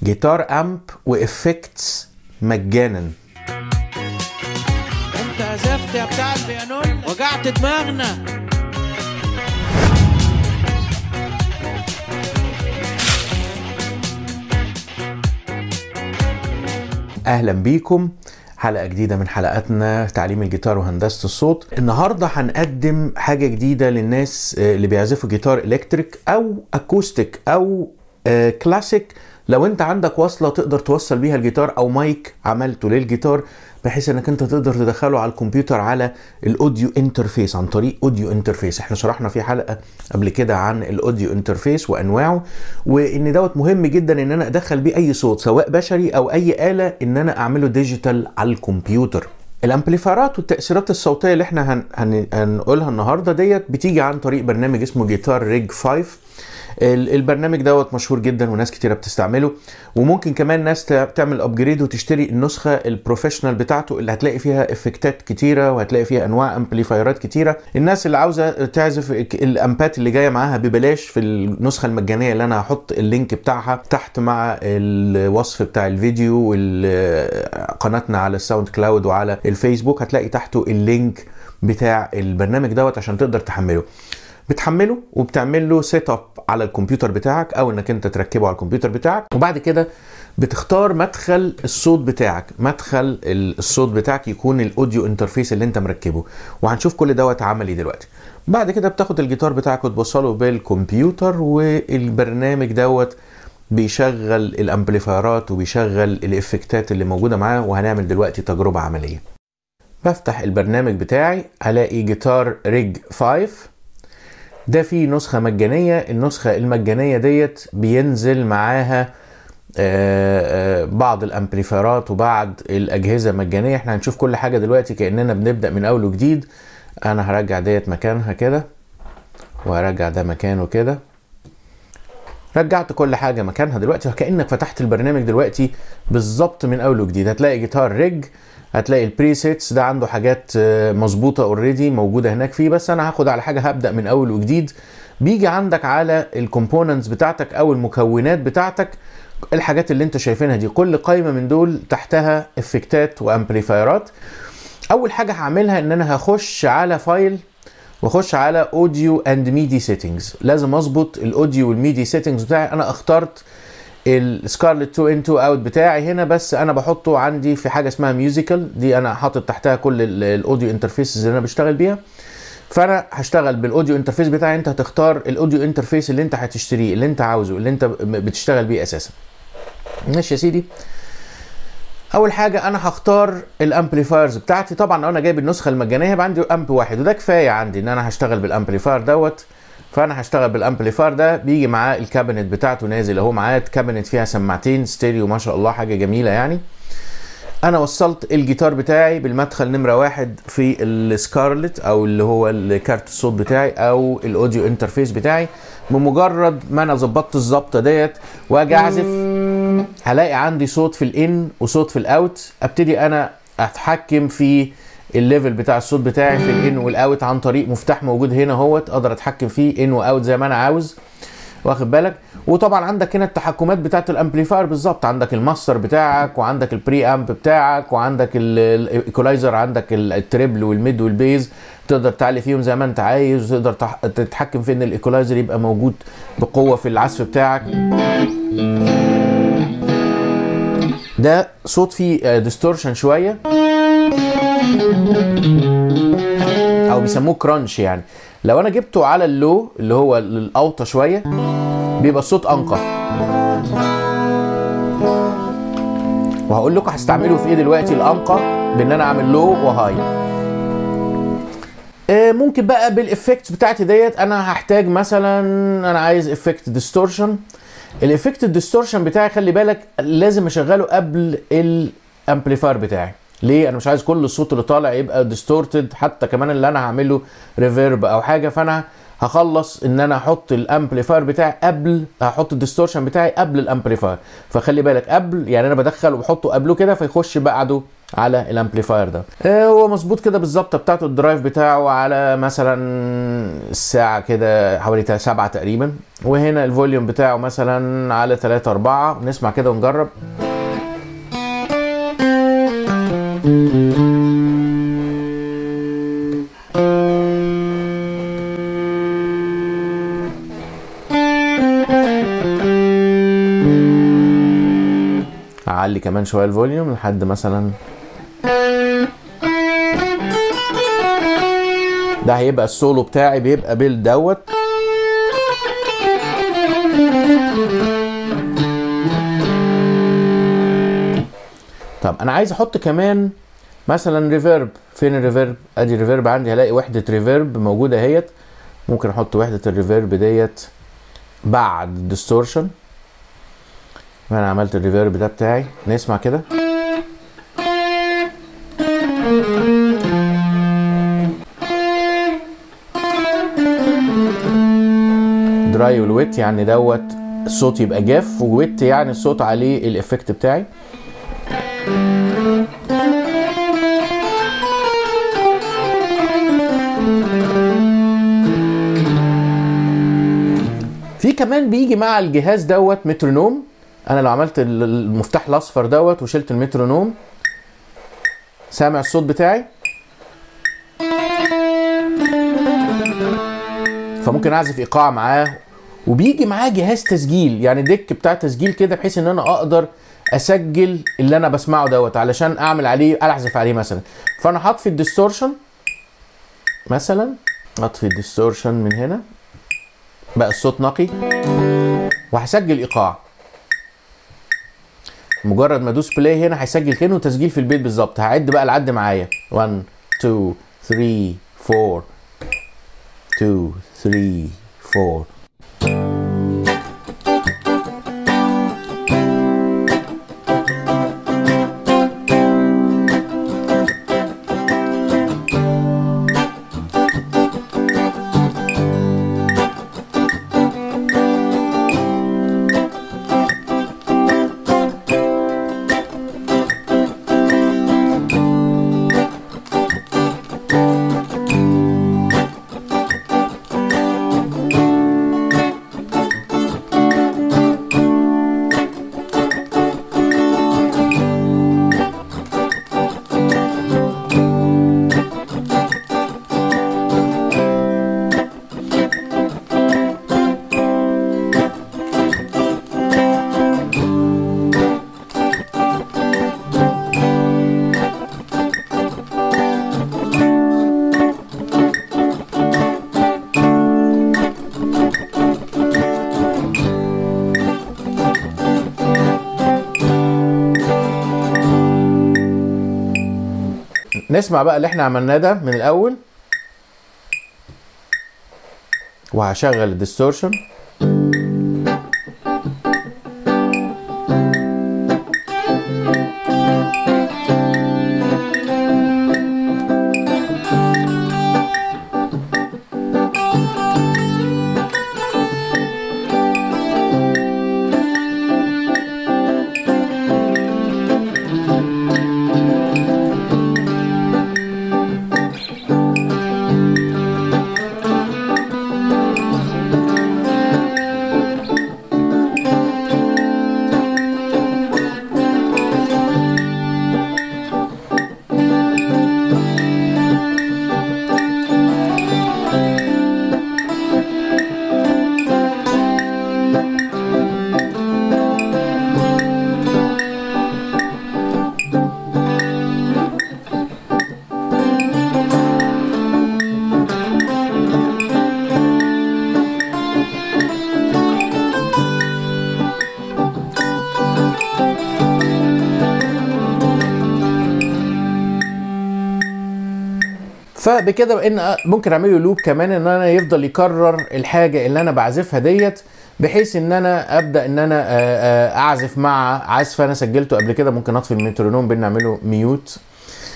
جيتار امب وافكتس مجانا انت عزفت يا بتاع البيانون وجعت دماغنا اهلا بيكم حلقه جديده من حلقاتنا تعليم الجيتار وهندسه الصوت النهارده هنقدم حاجه جديده للناس آه، اللي بيعزفوا جيتار الكتريك او اكوستيك او آه، كلاسيك لو انت عندك وصله تقدر توصل بيها الجيتار او مايك عملته للجيتار بحيث انك انت تقدر تدخله على الكمبيوتر على الاوديو انترفيس عن طريق اوديو انترفيس احنا شرحنا في حلقه قبل كده عن الاوديو انترفيس وانواعه وان دوت مهم جدا ان انا ادخل بيه اي صوت سواء بشري او اي اله ان انا اعمله ديجيتال على الكمبيوتر الامبليفيرات والتاثيرات الصوتيه اللي احنا هن... هن... هنقولها النهارده ديت بتيجي عن طريق برنامج اسمه جيتار ريج 5 ال- البرنامج دوت مشهور جدا وناس كتيره بتستعمله وممكن كمان ناس ت- تعمل ابجريد وتشتري النسخه البروفيشنال بتاعته اللي هتلاقي فيها افكتات كتيره وهتلاقي فيها انواع امبليفايرات كتيره الناس اللي عاوزه تعزف ك- الامبات اللي جايه معاها ببلاش في النسخه المجانيه اللي انا هحط اللينك بتاعها تحت مع الوصف بتاع الفيديو وقناتنا على الساوند كلاود وعلى الفيسبوك هتلاقي تحته اللينك بتاع البرنامج دوت عشان تقدر تحمله بتحمله وبتعمل له سيت اب على الكمبيوتر بتاعك او انك انت تركبه على الكمبيوتر بتاعك وبعد كده بتختار مدخل الصوت بتاعك مدخل ال- الصوت بتاعك يكون الاوديو انترفيس اللي انت مركبه وهنشوف كل دوت عملي دلوقتي بعد كده بتاخد الجيتار بتاعك وتوصله بالكمبيوتر والبرنامج دوت بيشغل الامبليفيرات وبيشغل الافكتات اللي موجوده معاه وهنعمل دلوقتي تجربه عمليه بفتح البرنامج بتاعي الاقي جيتار ريج 5 ده فيه نسخة مجانية النسخة المجانية ديت بينزل معاها آه، آه، بعض الامبليفيرات وبعض الاجهزه مجانيه احنا هنشوف كل حاجه دلوقتي كاننا بنبدا من اول وجديد انا هرجع ديت مكانها كده وهرجع ده مكانه كده رجعت كل حاجه مكانها دلوقتي وكانك فتحت البرنامج دلوقتي بالظبط من اول وجديد هتلاقي جيتار ريج هتلاقي البريسيتس ده عنده حاجات آه، مظبوطه اوريدي موجوده هناك فيه بس انا هاخد على حاجه هبدا من اول وجديد بيجي عندك على الكومبوننتس بتاعتك او المكونات بتاعتك الحاجات اللي انت شايفينها دي كل قائمه من دول تحتها افكتات وامبليفايرات اول حاجه هعملها ان انا هخش على فايل واخش على اوديو اند ميدي سيتنجز لازم اظبط الاوديو والميدي سيتنجز بتاعي انا اخترت السكارلت 2 ان 2 اوت بتاعي هنا بس انا بحطه عندي في حاجه اسمها ميوزيكال دي انا حاطط تحتها كل ال- الاوديو انترفيسز اللي انا بشتغل بيها فانا هشتغل بالاوديو انترفيس بتاعي انت هتختار الاوديو انترفيس اللي انت هتشتريه اللي انت عاوزه اللي انت ب- بتشتغل بيه اساسا ماشي يا سيدي اول حاجه انا هختار الامبليفايرز بتاعتي طبعا لو انا جايب النسخه المجانيه يبقى عندي امب واحد وده كفايه عندي ان انا هشتغل بالامبليفاير دوت فانا هشتغل بالامبليفاير ده بيجي معاه الكابينت بتاعته نازل اهو معاه كابينت فيها سماعتين ستيريو ما شاء الله حاجه جميله يعني انا وصلت الجيتار بتاعي بالمدخل نمره واحد في السكارلت او اللي هو الكارت الصوت بتاعي او الاوديو انترفيس بتاعي بمجرد ما انا ظبطت الظبطه ديت واجي اعزف هلاقي عندي صوت في الان وصوت في الاوت ابتدي انا اتحكم في الليفل بتاع الصوت بتاعي في الان والاوت عن طريق مفتاح موجود هنا اهوت اقدر اتحكم فيه ان واوت زي ما انا عاوز واخد بالك وطبعا عندك هنا التحكمات بتاعت الامبليفاير بالظبط عندك الماستر بتاعك وعندك البري امب بتاعك وعندك الايكولايزر عندك ال- التريبل والميد والبيز تقدر تعلي فيهم زي ما انت عايز وتقدر تح- تتحكم في ان الايكولايزر يبقى موجود بقوه في العزف بتاعك ده صوت فيه ديستورشن شويه او بيسموه كرانش يعني لو انا جبته على اللو اللي هو الاوطى شويه بيبقى الصوت انقى وهقول لكم هستعمله في ايه دلوقتي الانقى بان انا اعمل لو وهاي آه، ممكن بقى بالافكت بتاعتي ديت انا هحتاج مثلا انا عايز افكت ديستورشن الافكت الديستورشن بتاعي خلي بالك لازم اشغله قبل الامبليفاير بتاعي ليه انا مش عايز كل الصوت اللي طالع يبقى ديستورتد حتى كمان اللي انا هعمله ريفيرب او حاجه فانا هخلص ان انا احط الامبليفاير بتاعي قبل هحط الديستورشن بتاعي قبل الامبليفاير فخلي بالك قبل يعني انا بدخل وبحطه قبله كده فيخش بعده على الامبليفاير ده آه، هو مظبوط كده بالظبط بتاعته الدرايف بتاعه على مثلا الساعة كده حوالي 7 تقريبا وهنا الفوليوم بتاعه مثلا على 3 4 نسمع كده ونجرب اعلي كمان شويه الفوليوم لحد مثلا ده هيبقى السولو بتاعي بيبقى بال دوت طب انا عايز احط كمان مثلا ريفيرب فين الريفيرب ادي الريفيرب عندي هلاقي وحده ريفيرب موجوده اهيت ممكن احط وحده الريفيرب ديت بعد الديستورشن انا عملت الريفيرب ده بتاعي نسمع كده دراي والويت يعني دوت الصوت يبقى جاف وويت يعني الصوت عليه الافكت بتاعي في كمان بيجي مع الجهاز دوت مترونوم انا لو عملت ال- المفتاح الاصفر دوت وشلت المترونوم سامع الصوت بتاعي فممكن اعزف ايقاع معاه وبيجي معاه جهاز تسجيل يعني ديك بتاع تسجيل كده بحيث ان انا اقدر اسجل اللي انا بسمعه دوت علشان اعمل عليه اعزف عليه مثلا فانا هطفي الديستورشن مثلا اطفي الديستورشن من هنا بقى الصوت نقي وهسجل ايقاع مجرد ما ادوس بلاي هنا هيسجل كانه تسجيل في البيت بالظبط هعد بقى العد معايا 1 2 3 4 2 3 4 نسمع بقى اللي احنا عملناه ده من الاول وهشغل الديستورشن فبكده بان ممكن اعمل له لوب كمان ان انا يفضل يكرر الحاجه اللي انا بعزفها ديت بحيث ان انا ابدا ان انا آه، آه، اعزف مع عزف انا سجلته قبل كده ممكن اطفي المترونوم بان اعمله ميوت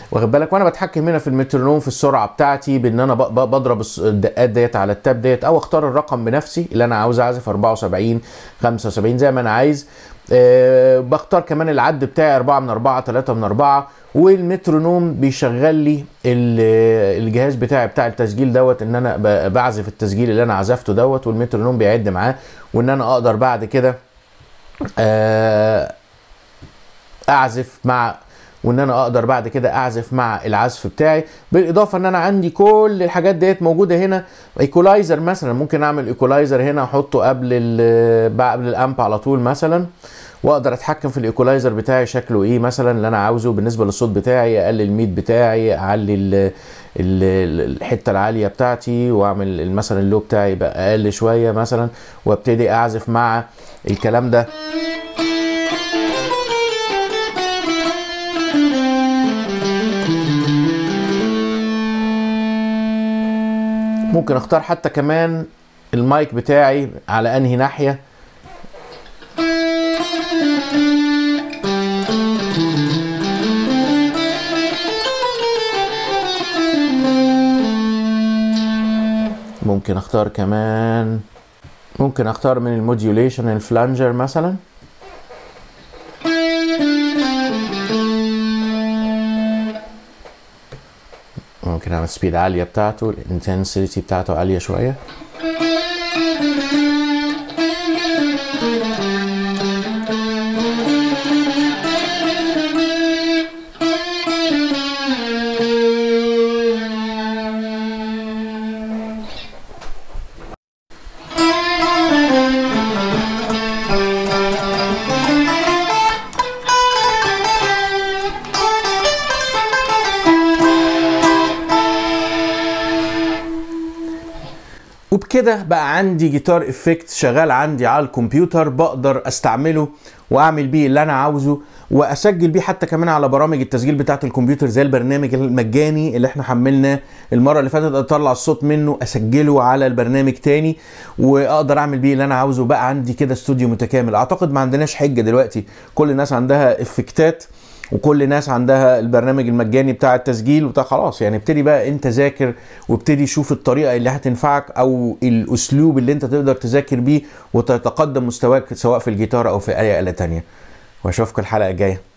واخد بالك وانا بتحكم هنا في المترونوم في السرعه بتاعتي بان انا ب- ب- بضرب الس- الدقات ديت على التاب ديت او اختار الرقم بنفسي اللي انا عاوز اعزف 74 75 زي ما انا عايز أه بختار كمان العد بتاعي 4 من 4 3 من 4 والمترونوم بيشغل لي ال- الجهاز بتاعي بتاع التسجيل دوت ان انا ب- بعزف التسجيل اللي انا عزفته دوت والمترونوم بيعد معاه وان انا اقدر بعد كده آه، اعزف مع وان انا اقدر بعد كده اعزف مع العزف بتاعي بالاضافه ان انا عندي كل الحاجات ديت موجوده هنا ايكولايزر مثلا ممكن اعمل ايكولايزر هنا احطه قبل ال قبل الامب على طول مثلا واقدر اتحكم في الايكولايزر بتاعي شكله ايه مثلا اللي انا عاوزه بالنسبه للصوت بتاعي اقلل الميد بتاعي اعلي ال- ال- الحته العاليه بتاعتي واعمل مثلا اللو بتاعي يبقى اقل شويه مثلا وابتدي اعزف مع الكلام ده ممكن اختار حتى كمان المايك بتاعي على انهي ناحيه ممكن اختار كمان ممكن اختار من الموديوليشن الفلانجر مثلا ممكن اعمل سبيد عاليه بتاعته الانتنسيتي بتاعته عاليه شويه وبكده بقى عندي جيتار افكت شغال عندي على الكمبيوتر بقدر استعمله واعمل بيه اللي انا عاوزه واسجل بيه حتى كمان على برامج التسجيل بتاعه الكمبيوتر زي البرنامج المجاني اللي احنا حملناه المره اللي فاتت اطلع الصوت منه اسجله على البرنامج تاني واقدر اعمل بيه اللي انا عاوزه بقى عندي كده استوديو متكامل اعتقد ما عندناش حجه دلوقتي كل الناس عندها افكتات وكل الناس عندها البرنامج المجاني بتاع التسجيل وبتاع خلاص يعني ابتدي بقى انت ذاكر وابتدي شوف الطريقه اللي هتنفعك او الاسلوب اللي انت تقدر تذاكر بيه وتتقدم مستواك سواء في الجيتار او في اي آلة تانية واشوفكم الحلقه الجايه